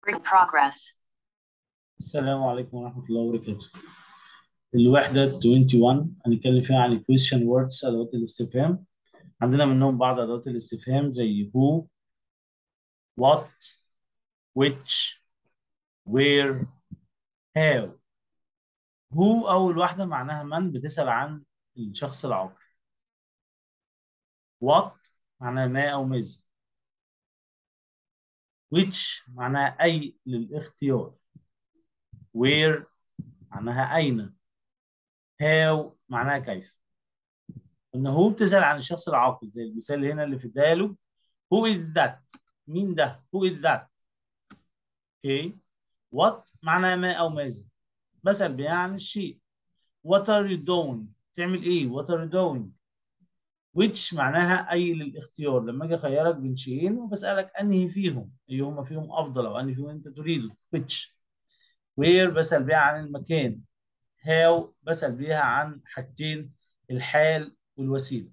In progress. السلام عليكم ورحمة الله وبركاته. الوحدة 21 هنتكلم فيها عن question words أدوات الاستفهام. عندنا منهم بعض أدوات الاستفهام زي who, what, which, where, how. who أول واحدة معناها من بتسأل عن الشخص العاقل. what معناها ما أو ماذا. which معناها أي للاختيار. where معناها أين how معناها كيف إن هو بتسأل عن الشخص العاقل زي المثال هنا اللي في الديالوج who is that مين ده who is that okay what معناها ما أو ماذا بسأل بها عن الشيء what are you doing تعمل إيه what are you doing which معناها أي للاختيار لما أجي أخيرك بين شيئين وبسألك أنهي فيهم أيهما فيهم أفضل أو أنهي فيهم أنت تريده which where بسأل بيها عن المكان how بسأل بيها عن حاجتين الحال والوسيلة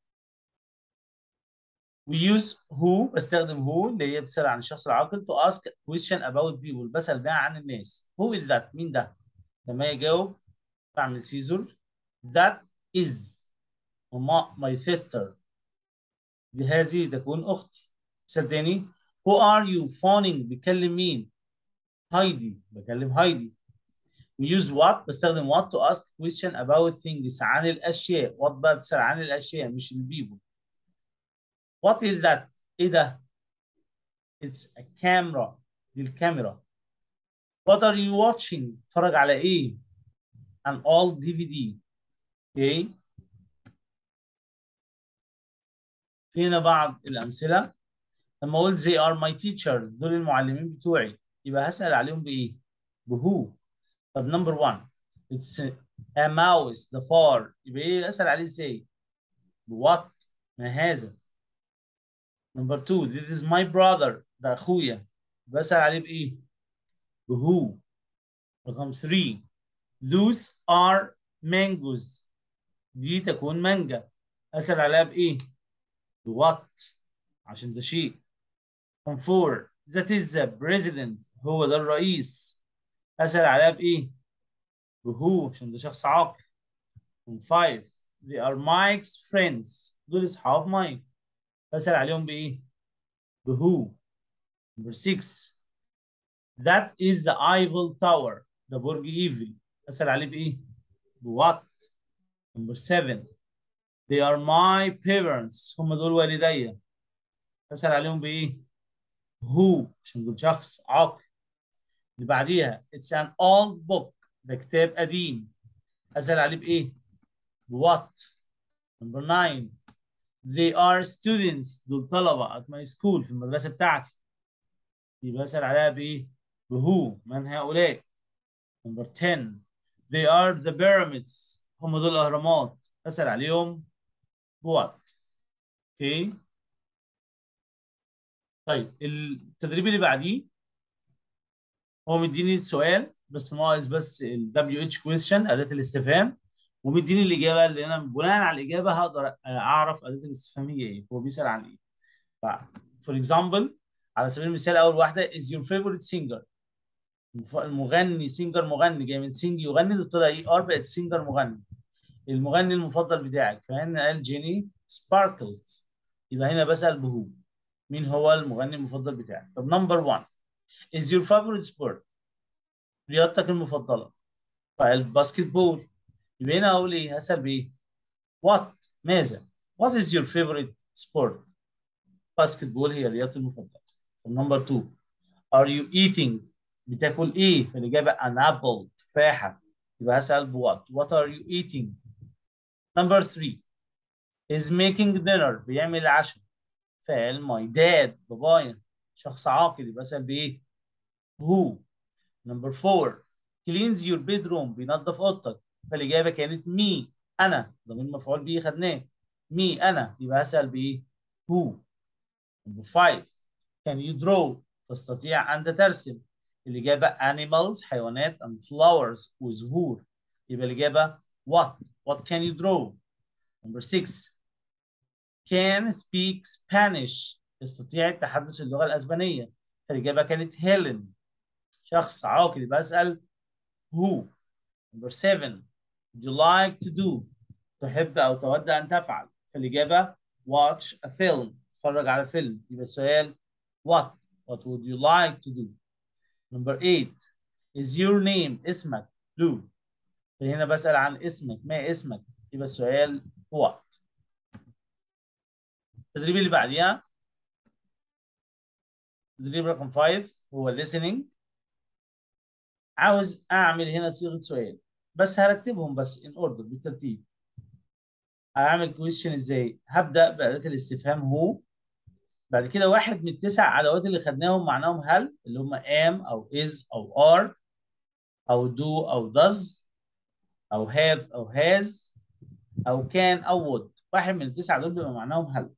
we use who بستخدم who اللي هي بتسأل عن الشخص العاقل to ask question about people بسأل بيها عن الناس who is that مين ده لما يجاوب بعمل سيزور that is وما my sister دي هذه تكون أختي مثال تاني who are you phoning بيكلم مين هايدي بكلم هايدي we use what بستخدم what to ask question about things عن الأشياء what بقى بتسأل عن الأشياء مش البيبو what is that إيه ده it's a camera دي الكاميرا what are you watching اتفرج على إيه an old DVD okay في هنا بعض الأمثلة لما أقول they are my teachers دول المعلمين بتوعي يبقى هسأل عليهم بإيه؟ بهو طب نمبر 1 it's a mouse ضفار يبقى إيه أسأل عليه إزاي؟ بوات ما هذا نمبر 2 this is my brother ده أخويا بسأل عليه بإيه؟ بهو رقم 3 those are mangoes دي تكون مانجا أسأل عليها بإيه؟ بوات عشان ده شيء رقم 4 that is the president هو ده الرئيس أسأل عليها بإيه؟ بهو عشان ده شخص عاقل. رقم 5 they are Mike's friends دول أصحاب مايك أسأل عليهم بإيه؟ بهو. Number 6 that is the Eiffel Tower ده برج إيفل أسأل عليه بإيه؟ بوات. Number 7 they are my parents هم دول والدي أسأل عليهم بإيه؟ هو عشان دول شخص عاقل اللي بعديها it's an old book ده كتاب قديم أسأل عليه بإيه؟ بوات number 9 they are students دول طلبة at my school في المدرسة بتاعتي يبقى أسأل عليها بإيه؟ بهو من هؤلاء number 10 they are the pyramids هم دول الأهرامات أسأل عليهم بوات اوكي okay. طيب التدريب اللي بعديه هو مديني سؤال بس ناقص بس ال WH question أداة الاستفهام ومديني الإجابة اللي أنا بناء على الإجابة هقدر أعرف أداة الاستفهام هي إيه هو بيسأل عن إيه ف for example على سبيل المثال أول واحدة is your favorite singer المغني سينجر مغني جاي من سينج يغني ده طلع إيه ار بقت سينجر مغني المغني المفضل بتاعك فهنا قال جيني سباركلز يبقى هنا بسأل بهو مين هو المغني المفضل بتاعك طب نمبر 1 is your favorite sport رياضتك المفضله فالباسكت بول يبقى هنا اقول ايه هسال بايه what ماذا what is your favorite sport باسكت بول هي رياضتي المفضله طب نمبر 2 are you eating بتاكل ايه فالاجابه an apple تفاحه يبقى هسال بوات what are you eating نمبر 3 is making dinner بيعمل العشاء فعل my dad بابايا شخص عاقل يبقى اسال بايه؟ who نمبر 4 cleans your bedroom بينظف اوضتك فالاجابه كانت مي انا ضمير مفعول به خدناه مي انا يبقى اسال بايه؟ who نمبر 5 can you draw تستطيع ان ترسم الاجابه animals حيوانات and flowers وزهور يبقى الاجابه what what can you draw نمبر 6 can speak Spanish يستطيع التحدث اللغة الأسبانية فالإجابة كانت هيلين شخص عاقل يبقى اسال who number seven would you like to do تحب او تود ان تفعل فالاجابه watch a film تتفرج على فيلم يبقى السؤال what what would you like to do number eight is your name اسمك blue فهنا بسأل عن اسمك ما اسمك يبقى السؤال what التدريب اللي بعديها تدريب رقم 5 هو listening عاوز اعمل هنا صيغه سؤال بس هرتبهم بس in order بالترتيب هعمل question ازاي هبدا باداه الاستفهام هو بعد كده واحد من التسع ادوات اللي خدناهم معناهم هل اللي هم am او is او are او do او does او have او has او can او would واحد من التسعه دول بيبقى معناهم هل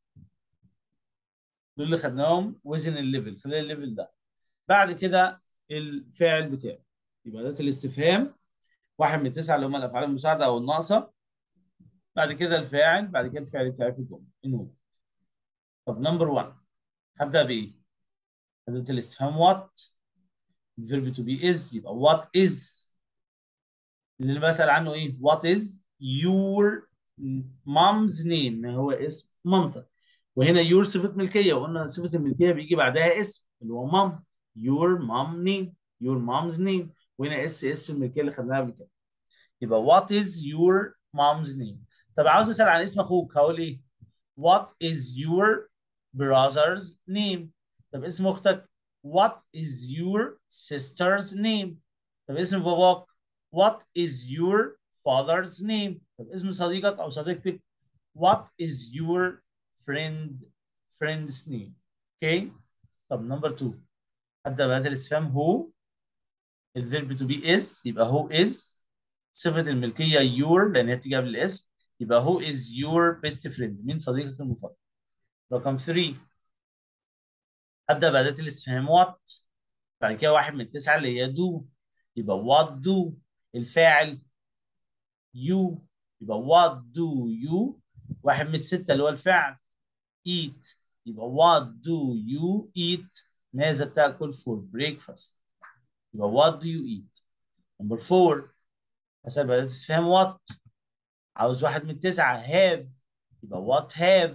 دول اللي خدناهم وزن الليفل خلال الليفل ده بعد كده الفاعل بتاعه يبقى اداه الاستفهام واحد من التسعه اللي هم الافعال المساعده او الناقصه بعد كده الفاعل بعد كده الفعل بتاعي في الجمله انه طب نمبر 1 هبدا بايه؟ اداه الاستفهام وات الفيرب تو بي از يبقى وات از اللي انا بسال عنه ايه؟ وات از يور mom's name ما هو اسم مامتك وهنا يور صفه ملكيه وقلنا صفه الملكيه بيجي بعدها اسم اللي هو مام يور مام نيم يور مامز نيم وهنا اس اس الملكيه اللي خدناها قبل كده يبقى وات از يور mom's name طب عاوز اسال عن اسم اخوك هقول ايه؟ what is your brother's name طب اسم اختك what is your sister's name طب اسم باباك what is your father's name طب اسم صديقك او صديقتك what is your friend friend's name اوكي طب نمبر 2 ابدا بهذا الاستفهام هو الفيرب to be is يبقى هو is صفه الملكيه your لان هي بتيجي قبل الاسم يبقى who is your best friend مين صديقك المفضل رقم 3 ابدا باداه الاستفهام what بعد كده واحد من التسعه اللي هي do يبقى what do الفاعل you يبقى what do you واحد من السته اللي هو الفعل eat يبقى what do you eat ماذا تاكل for breakfast يبقى what do you eat number 4 هسأل باداه الاستفهام what عاوز واحد من التسعة have يبقى what have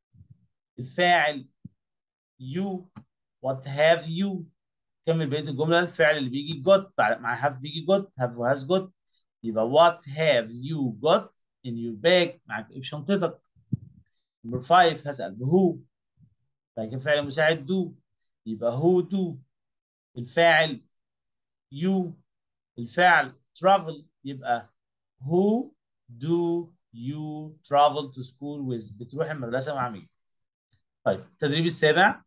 الفاعل you what have you كمل بقية الجملة الفعل اللي بيجي got مع have بيجي got have و has got يبقى what have you got in your bag معاك ايه في شنطتك number 5 هسأل who بعد كده فعل مساعد do يبقى who do الفاعل you الفعل travel يبقى who do you travel to school with بتروح المدرسة مع مين؟ طيب التدريب السابع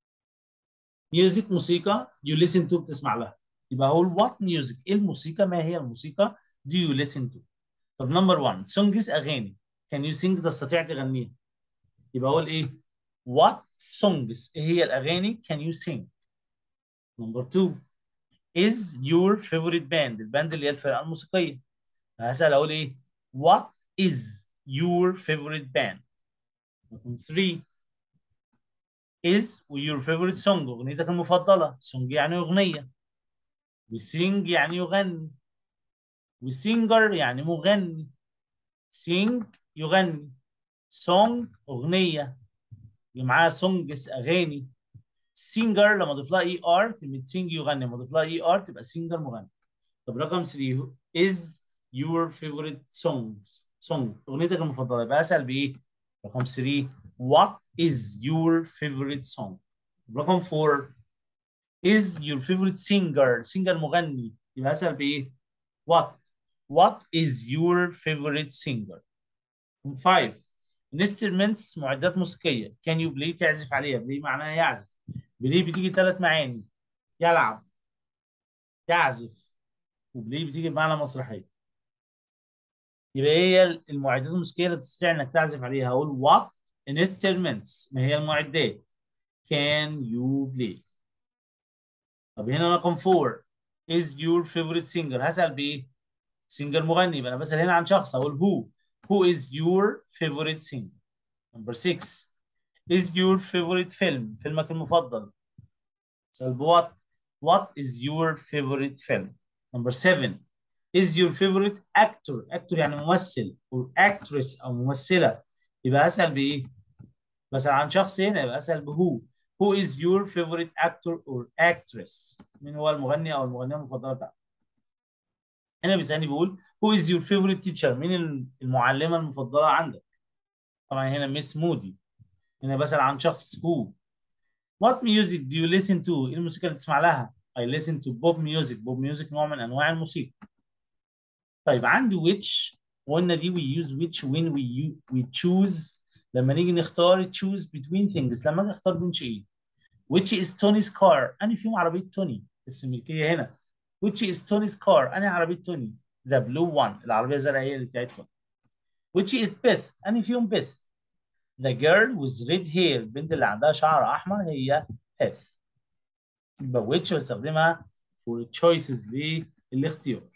ميوزك موسيقى you listen to بتسمع لها يبقى هو what music ايه الموسيقى ما هي الموسيقى do you listen to طب نمبر 1 songs اغاني can you sing تستطيع تغنيها يبقى هو ايه what songs ايه هي الاغاني can you sing نمبر 2 is your favorite band الباند اللي هي الفرقه الموسيقيه هسأل اقول ايه what is your favorite band رقم 3 is your favorite song اغنيتك المفضله song يعني اغنيه وsing يعني يغني وsinger يعني مغني sing يغني song اغنيه معاها songs اغاني singer لما اضيف لها اي ار كلمه sing يغني لما اضيف لها اي ار تبقى singer مغني طب رقم 3 is your favorite songs song اغنيتك المفضله يبقى اسال بايه رقم 3 what is your favorite song رقم 4 is your favorite singer singer مغني يبقى اسال بايه what what is your favorite singer رقم 5 instruments معدات موسيقيه can you play تعزف عليها play معناها يعزف play بتيجي ثلاث معاني يلعب يعزف وبلاي بتيجي بمعنى مسرحيه يبقى هي المعدات الموسيقيه اللي تستطيع انك تعزف عليها هقول what instruments ما هي المعدات can you play طب هنا رقم 4 is your favorite singer هسأل بايه سينجر مغني يبقى انا بسأل هنا عن شخص اقول who who is your favorite singer number 6 is your favorite film فيلمك المفضل اسأل بوات what is your favorite film number seven is your favorite actor actor يعني ممثل or actress أو ممثلة يبقى أسأل بإيه بسأل عن شخص هنا يبقى أسأل بهو who is your favorite actor or actress مين هو المغني أو المغنية المفضلة بتاعتك هنا بيسألني بيقول who is your favorite teacher مين المعلمة المفضلة عندك طبعا هنا ميس مودي هنا بسأل عن شخص who what music do you listen to ايه الموسيقى اللي بتسمع لها I listen to pop music pop music نوع من انواع الموسيقى طيب عندي which قلنا دي we use which when we we choose لما نيجي نختار choose between things لما اجي اختار بين شيء which is Tony's car أنا فيهم عربية توني بس الملكية هنا which is Tony's car أنا عربية توني the blue one العربية الزرقاء هي اللي بتاعت توني which is Beth أنا فيهم Beth the girl with red hair البنت اللي عندها شعر أحمر هي Beth يبقى which بستخدمها for choices للاختيار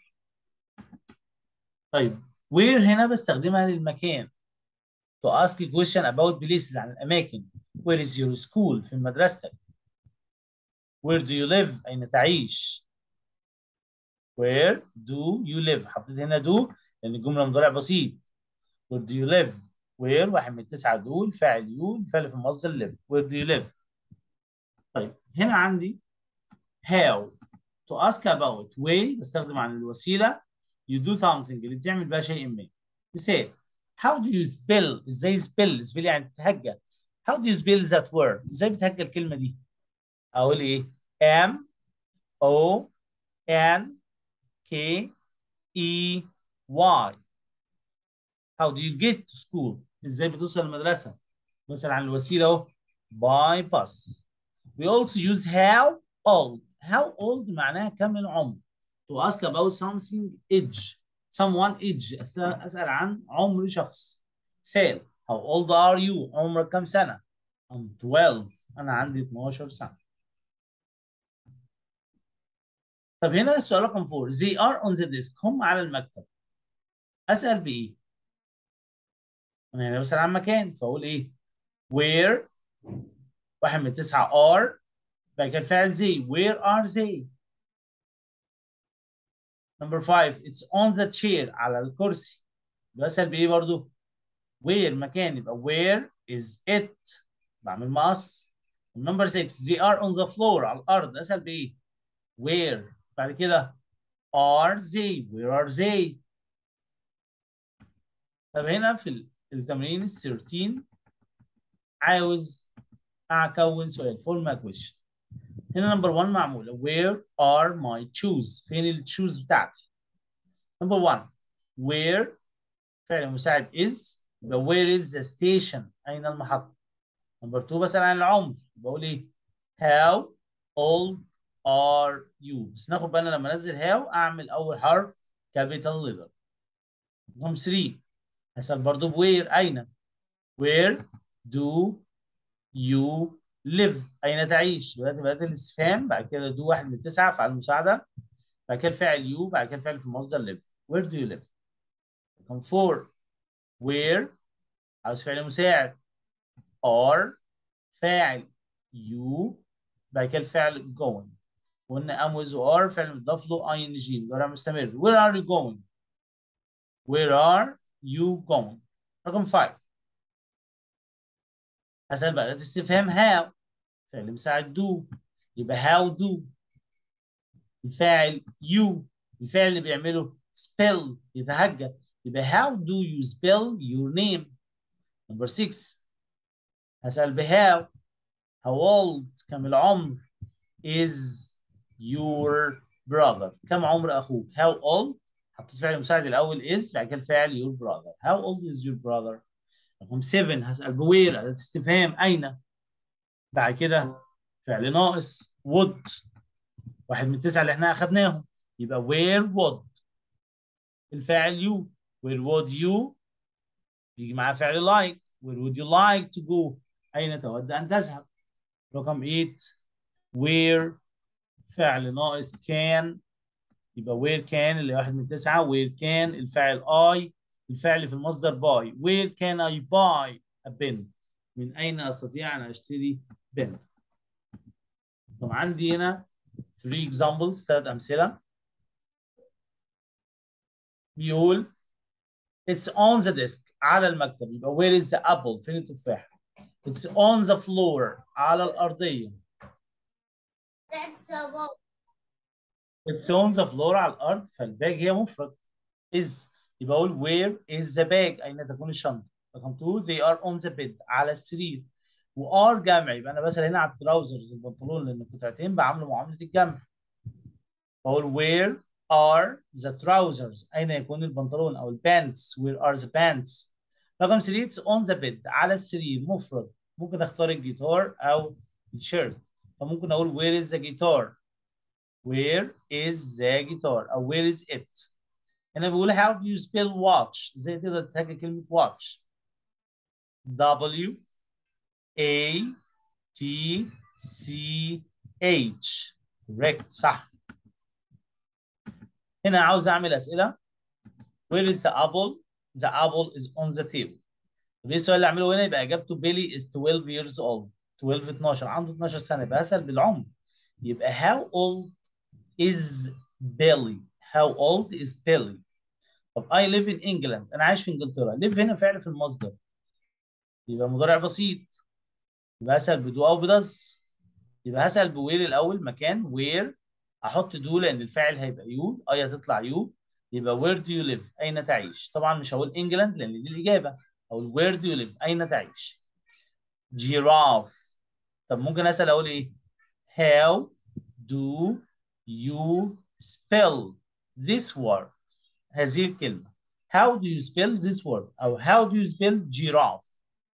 طيب where هنا بستخدمها للمكان to ask a question about places عن الأماكن where is your school في مدرستك where do you live أين تعيش where do you live حطيت هنا do لأن الجملة مضارع بسيط where do you live where واحد من التسعة دول فاعل يو الفعل في المصدر live where do you live طيب هنا عندي how to ask about way بستخدم عن الوسيلة you do something اللي بتعمل بها شيء ما مثال how do you spell ازاي spell spell يعني تهجى how do you spell that word ازاي بتهجى الكلمة دي اقول ايه m o n k e y how do you get to school ازاي بتوصل المدرسة مثلا عن الوسيلة اهو by bus we also use how old how old معناها كم العمر to ask about something age someone age أسأل, أسأل عن عمر شخص مثال how old are you عمرك كم سنة I'm 12 أنا عندي 12 سنة طب هنا السؤال رقم 4 they are on the desk هم على المكتب أسأل بإيه؟ أنا هنا بسأل عن مكان فأقول إيه؟ where واحد من تسعة are بعد كده الفعل they where are they؟ Number five, it's on the chair على الكرسي. بسأل بإيه برضو؟ where مكان يبقى where is it؟ بعمل مقص. Number six, they are on the floor على الأرض. أسأل بإيه؟ where؟ بعد كده are they؟ where are they؟ طب هنا في التمرين ال 13 عاوز أكون سؤال formal question. هنا نمبر 1 معمولة where are my shoes فين الشوز بتاعتي نمبر 1 where فعل مساعد is يبقى where is the station أين المحطة نمبر 2 بسأل عن العمر بقول إيه how old are you بس ناخد بالنا لما انزل how اعمل اول حرف capital letter رقم 3 هسأل برضو بوير أين where do you live أين تعيش دلوقتي بدأت الاستفهام بعد كده دو واحد من تسعة فعل المساعدة بعد كده الفعل يو بعد كده الفعل في المصدر live where do you live رقم 4 where عاوز فعل مساعد are فاعل you بعد كده الفعل going قلنا am with are فعل مضاف له ing مضارع مستمر where are you going where are you going رقم 5 هسأل بقى استفهام how فعل مساعد do يبقى how do الفاعل you الفعل اللي بيعمله spell يتهجى يبقى how do you spell your name number 6 هسأل بهاو how old كم العمر is your brother كم عمر أخوك how old حطيت فعل مساعد الأول is بعد كده الفعل your brother how old is your brother رقم 7 هسأل بوير أداة استفهام أين بعد كده فعل ناقص would واحد من التسعة اللي احنا أخدناهم يبقى where would الفاعل you where would you يجي معاه فعل like where would you like to go أين تود أن تذهب رقم 8 where فعل ناقص can يبقى where can اللي واحد من تسعة where can الفاعل I الفعل في المصدر buy where can I buy a pen من أين أستطيع أن أشتري بن طب عندي هنا three examples ثلاث أمثلة بيقول it's on the desk على المكتب يبقى where is the apple فين التفاح it's on the floor على الأرضية it's on the floor على الأرض فالباج هي مفرد is يبقى أقول where is the bag أين تكون الشنطة رقم 2 they are on the bed على السرير وار جمع يبقى انا بسال هنا على التراوزرز البنطلون لان قطعتين بعملوا معامله الجمع بقول where are the trousers اين يكون البنطلون او البانتس where are the pants رقم 3 it's on the bed على السرير مفرد ممكن اختار الجيتار او الشيرت فممكن اقول where is the guitar where is the guitar او where is it هنا بيقول how do you spell watch ازاي تقدر تسجل كلمه watch W A T C H correct صح هنا عاوز اعمل اسئله where is the apple the apple is on the table طب ايه السؤال اللي اعمله هنا يبقى اجابته بيلي is 12 years old 12 12 عنده 12 سنه يبقى اسال بالعمر يبقى how old is Billy how old is Billy طب I live in England انا عايش في انجلترا live هنا فعل في المصدر يبقى مضارع بسيط يبقى هسأل بدو او بدز يبقى هسأل بوير الاول مكان وير احط دو لان الفاعل هيبقى يو اي هتطلع يو يبقى وير دو يو ليف اين تعيش طبعا مش هقول انجلاند لان دي الاجابه اقول وير دو يو ليف اين تعيش جيراف طب ممكن اسال اقول ايه how do you spell this word هذه الكلمه how do you spell this word او how do you spell giraffe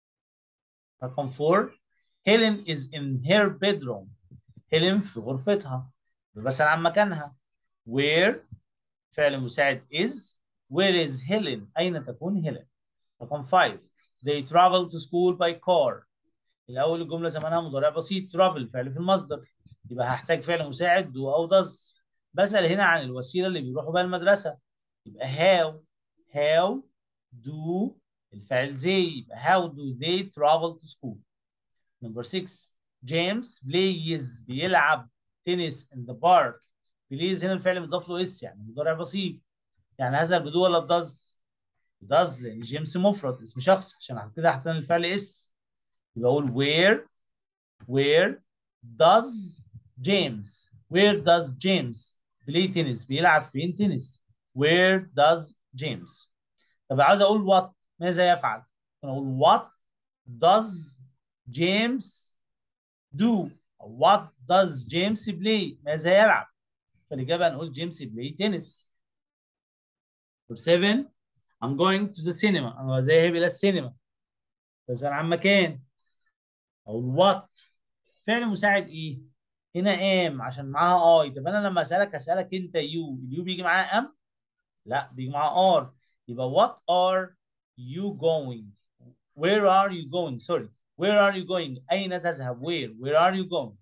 رقم 4 Helen is in her bedroom هيلين في غرفتها بسأل عن مكانها where فعل مساعد is where is Helen أين تكون هيلين رقم 5 they travel to school by car الأول الجملة زمانها مضارع بسيط travel فعل في المصدر يبقى هحتاج فعل مساعد do أو does بسأل هنا عن الوسيلة اللي بيروحوا بها المدرسة يبقى how how do الفعل زي يبقى how do they travel to school Number six, James plays بيلعب تنس in the park. plays هنا الفعل مضاف له اس يعني مضارع بسيط. يعني هذا بدو ولا بدز؟ بدز لان جيمس مفرد اسم شخص عشان كده حطينا الفعل اس. يبقى اقول where where does James where does James play tennis بيلعب فين تنس؟ where does James طب عاوز اقول what ماذا يفعل؟ اقول what does James do what does James play ماذا يلعب فالإجابة هنقول جيمس play tennis Number seven I'm going to the cinema أنا ذاهب إلى السينما بسأل عن مكان أقول what فعل مساعد إيه هنا am عشان معاها اي طب أنا لما أسألك أسألك أنت يو اليو بيجي معاها am لا بيجي معاها ار يبقى what are you going where are you going sorry Where are you going? أين تذهب? Where? Where are you going?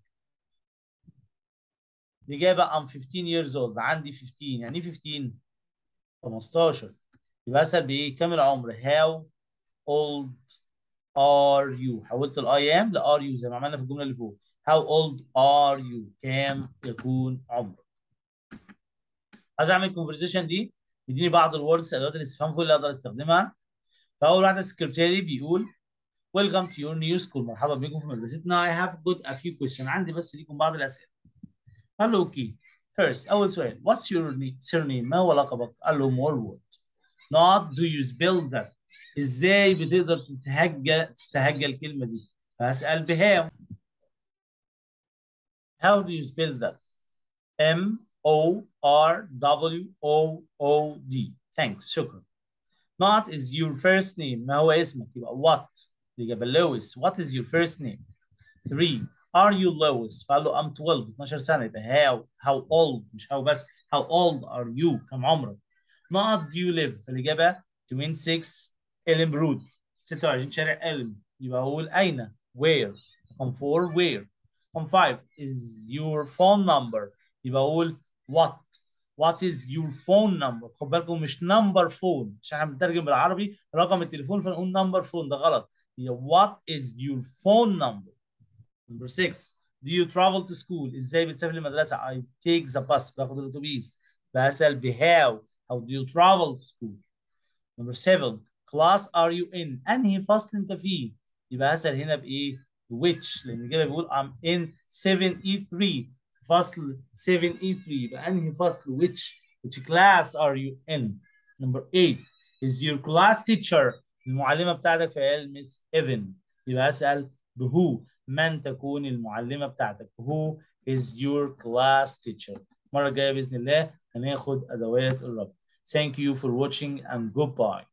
الإجابة I'm 15 years old عندي 15 يعني إيه 15؟ 15 يبقى أسأل بإيه؟ كم العمر؟ How old are you؟ حولت ال I am ل are you زي ما عملنا في الجملة اللي فوق. How old are you؟ كم يكون عمرك؟ عايز أعمل conversation دي يديني بعض الوردز أدوات الاستفهام فوق اللي أقدر أستخدمها. فأول واحدة السكرتيري بيقول Welcome to your new school. مرحبا بكم في مدرستنا. I have got a few questions. عندي بس ليكم بعض الأسئلة. قال له okay. First أول سؤال. What's your surname؟ ما هو لقبك؟ قال له more word. Not do you spell that. إزاي بتقدر تتهجى تستهجى الكلمة دي؟ فهسأل بهاو. How do you spell that? M O R W O O D. Thanks. شكرا. Not is your first name. ما هو اسمك؟ يبقى what؟ الإجابة لويس what is your first name 3 are you لويس فقال له I'm 12 12 سنة يبقى how how old مش how بس how old are you كم عمرك not do you live الإجابة 26 إلم رود 26 شارع إلم يبقى أقول أين where رقم 4 where رقم 5 is your phone number يبقى أقول what What is your phone number؟ خد بالكم مش number phone عشان احنا بنترجم بالعربي رقم التليفون فنقول number phone ده غلط. هي what is your phone number? Number six, Do you travel to school ازاي بتسافر المدرسة I take the bus باخد الاتوبيس بسأل بهاو how do you travel to school number seven class are you in انهي فصل انت فيه يبقى هسأل هنا بايه which لان كده بيقول I'm in 7E3 فصل 7E3 يبقى انهي فصل which which class are you in number eight is your class teacher المعلمة بتاعتك في علمس ايفن يبقى اسأل بهو من تكون المعلمة بتاعتك who is your class teacher المرة الجاية بإذن الله هناخد أدوات الربط Thank you for watching and goodbye